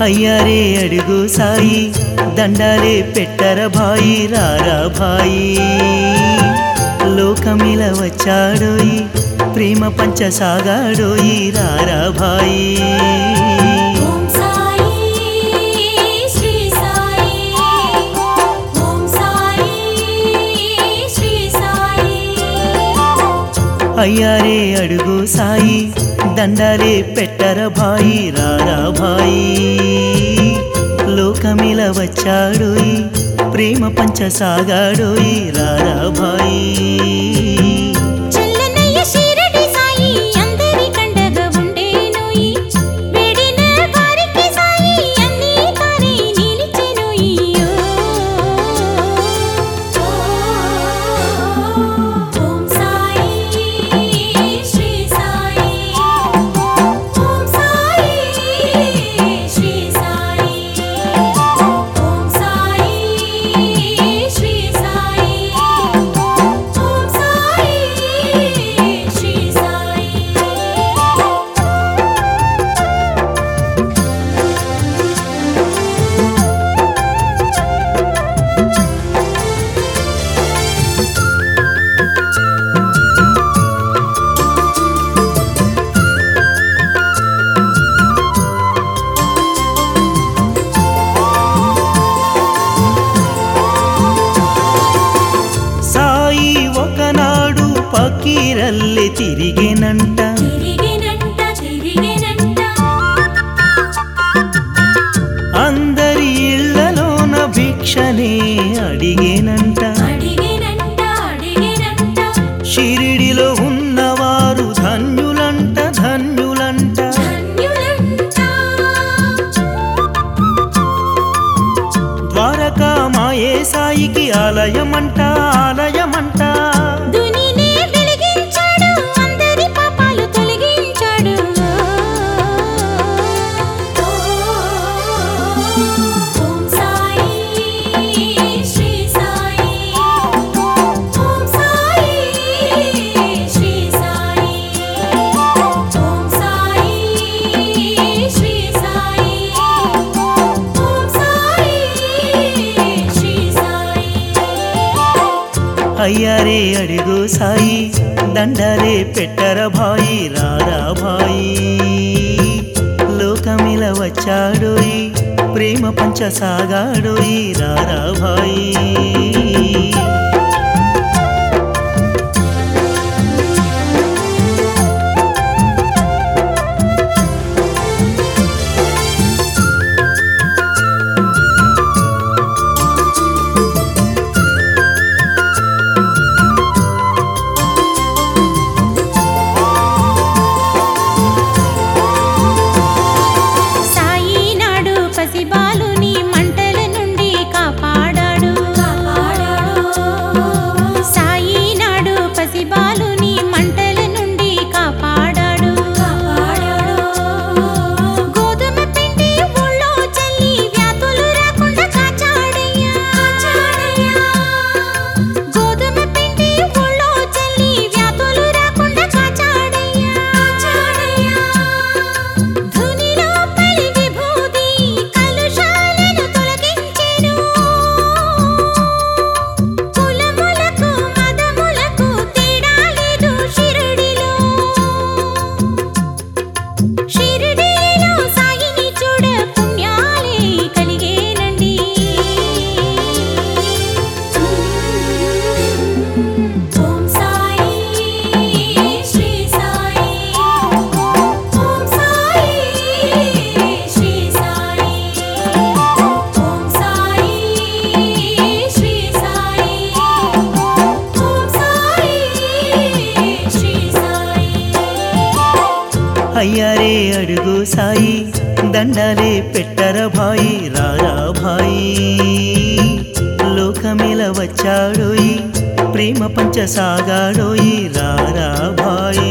అయ్యారే అడుగు సాయి దండాలే పెట్టర భాయి రారా భాయి లోకమిల వచ్చాడోయి ప్రేమ పంచ సాగాడోయి రారా భాయి ఓం సాయి శ్రీ సాయి ఓం సాయి శ్రీ సాయి అయ్యారే అడుగు సాయి దండాలే పెట్టర భాయి రారా భాయి లోకమిల వచ్చాడోయి ప్రేమ పంచ సాగాడోయి రారా భాయి చల్లనయ్య షిరడి సాయి అందరి కండగా ఉండేనోయి వేడిన వారికి సాయి అన్నీ తానే నిలిచెనోయి ఓం సాయి శ్రీ సాయి ఓం సాయి శ్రీ సాయి ఓం సాయి శ్రీ సాయి ఓం సాయి శ్రీ సాయి సాయి ఒకనాడు పకీరల్లె తిరిగేనంట తిరిగినంట తిరిగినంట అందరి ఇళ్లలోన భిక్షనే అడిగేనంట అడిగినంట అడిగినంట షిరిడిలో ఉన్నవారు ధన్యులంట ధన్యులంట ధన్యులంట ద్వారకా మాయే సాయికి ఆలయమంట ఆలయమంట దునినే వెలిగించాడు అందరి పాపాలు తొలగించాడు ఓం సాయి శ్రీ సాయి ఓం సాయి శ్రీ సాయి ఓం సాయి శ్రీ సాయి ఓం సాయి శ్రీ సాయి అయ్యారే అడుగు సాయి దండాలే పెట్టర భాయి రారా భాయి లోకమిల వచ్చాడోయి ప్రేమ పంచ సాగాడోయి రారా భాయి సాయి నాడు పసిబాలుని మంటల నుండి కాపాడాడు సాయి నాడు పసిబాలుని మంటల నుండి కాపాడాడు గోధుమ పిండి ఊళ్ళో చల్లి వ్యాధులు రాకుండా కాచాడయ్యా గోధుమ పిండి ఊళ్ళో చల్లి వ్యాధులు రాకుండా కాచాడయ్యా ధునిలో పలి విభూది కలుషాలను తొలగించెను కులములకు మదములకు తేడా లేదు షిరిడిలో షిరిడిలో సాయిని చూడ పుణ్యాలే కలిగేనండి ఓం సాయి శ్రీ సాయి ఓం సాయి శ్రీ సాయి ఓం సాయి శ్రీ సాయి ఓం సాయి శ్రీ సాయి అయ్యారే అడుగు సాయి దండాలే పెట్టర భాయి రారా భాయి లోకమిల వచ్చాడోయి ప్రేమ పంచ సాగాడోయి రారా భాయి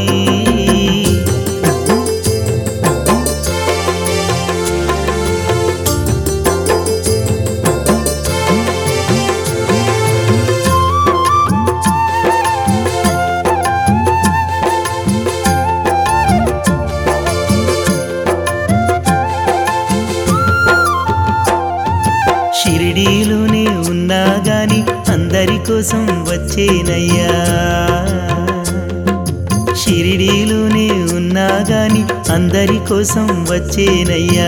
కోసం వచ్చేనయ్యా షిరిడీలోనే ఉన్నా గాని అందరి కోసం వచ్చేనయ్యా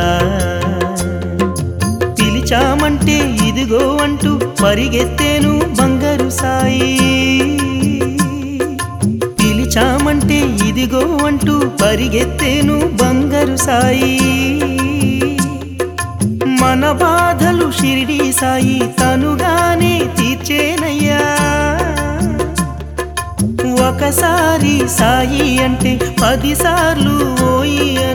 పిలిచామంటే ఇదిగో అంటూ పరిగెత్తేను బంగారు సాయి పిలిచామంటే ఇదిగో అంటూ పరిగెత్తేను బంగారు సాయి మన బాధలు షిరిడి సాయి తనుగానే తీర్చేనయ్యా ఒకసారి సాయి అంటే పదిసార్లు ఓయి